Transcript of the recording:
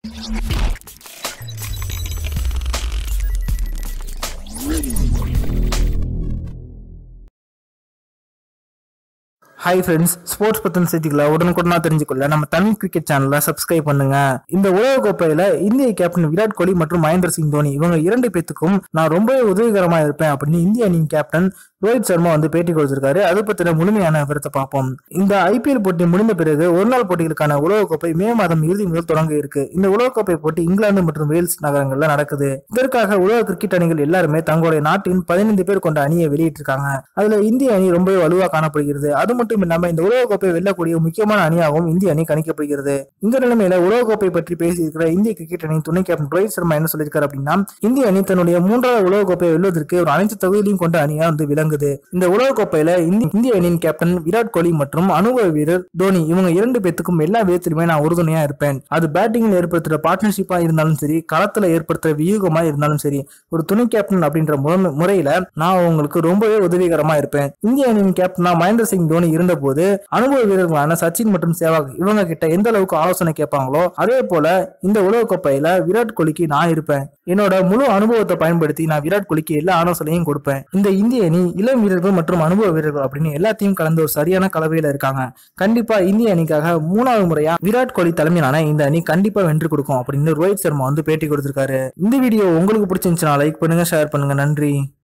hi friends sports பத்தின செய்திகளை உடனுக்குடனா தெரிஞ்சுக்கொள்ள நம்ம தமிழ் கிரிக்கெட் சேனலை சப்ஸ்கிரைப் பண்ணுங்க இந்த உலக கோப்பையில இந்திய கேப்டன் விராட் கோலி மற்றும் மகேந்திர சிங் தோனி இவங்க இரண்டு பேத்துக்கும் நான் ரொம்பவே உதவிகரமா இருப்பேன் அப்படின்னு இந்திய அணியின் கேப்டன் ரோஹித் சர்மா வந்து பேட்டி கொடுத்திருக்காரு அது பத்தின முழுமையான விவரத்தை பார்ப்போம் இந்த ஐபிஎல் போட்டி முடிந்த பிறகு ஒரு நாள் போட்டிகளுக்கான உலகக்கோப்பை மே மாதம் இறுதி முதல் தொடங்க இருக்கு இந்த உலகக்கோப்பை போட்டி இங்கிலாந்து மற்றும் வேல்ஸ் நகரங்கள்ல நடக்குது இதற்காக உலக கிரிக்கெட் அணிகள் எல்லாருமே தங்களுடைய நாட்டின் பதினைந்து பேர் கொண்ட அணியை வெளியிட்டிருக்காங்க அதுல இந்திய அணி ரொம்பவே வலுவா காணப்படுகிறது அது மட்டும் இல்லாம இந்த உலகக்கோப்பை வெல்லக்கூடிய முக்கியமான அணியாகவும் இந்திய அணி கணிக்கப்படுகிறது இந்த நிலைமையில உலகக்கோப்பை பற்றி பேசியிருக்கிற இந்திய கிரிக்கெட் அணி துணை கேப்டன் ரோஹித் சர்மா என்ன சொல்லியிருக்காரு அப்படின்னா இந்திய அணி தன்னுடைய மூன்றாவது உலகக்கோப்பையை வெல்வதற்கு ஒரு அனைத்து தகுதியிலையும் கொண்ட அணியா வந்து விளங்குது இந்த உலகக்கோப்பையில இந்தி- இந்திய அணியின் கேப்டன் விராட் கோலி மற்றும் அனுபவ வீரர் தோனி இவங்க இரண்டு பேத்துக்கும் எல்லா விதத்திலுமே நான் உறுதுணையா இருப்பேன் அது பேட்டிங்ல ஏற்படுத்துற பார்ட்னர்ஷிப்பா இருந்தாலும் சரி களத்துல ஏற்படுத்துற வியூகமா இருந்தாலும் சரி ஒரு துணை கேப்டன் அப்படின்ற முறை- முறையில நான் உங்களுக்கு ரொம்பவே உதவிகரமா இருப்பேன் இந்திய அணியின் கேப்டனா மகேந்திர சிங் தோனி இருந்தபோது அனுபவ வீரர்களான சச்சின் மற்றும் சேவாக் இவங்க கிட்ட எந்த அளவுக்கு ஆலோசனை கேட்பாங்களோ அதே போல இந்த உலகக்கோப்பையில விராட் கோலிக்கு நான் இருப்பேன் என்னோட முழு அனுபவத்தை பயன்படுத்தி நான் விராட் கோலிக்கு எல்லா ஆலோசனையும் கொடுப்பேன் இந்த இந்திய அணி இளம் வீரர்கள் மற்றும் அனுபவ வீரர்கள் அப்படின்னு எல்லாத்தையும் கலந்து ஒரு சரியான கலவையில இருக்காங்க கண்டிப்பா இந்திய அணிக்காக மூணாவது முறையா விராட் கோலி தலைமையிலான இந்த அணி கண்டிப்பா வென்று கொடுக்கும் அப்படின்னு ரோஹித் சர்மா வந்து பேட்டி கொடுத்திருக்காரு இந்த வீடியோ உங்களுக்கு பிடிச்சிருந்துச்சுன்னா லைக் பண்ணுங்க ஷேர் பண்ணுங்க நன்றி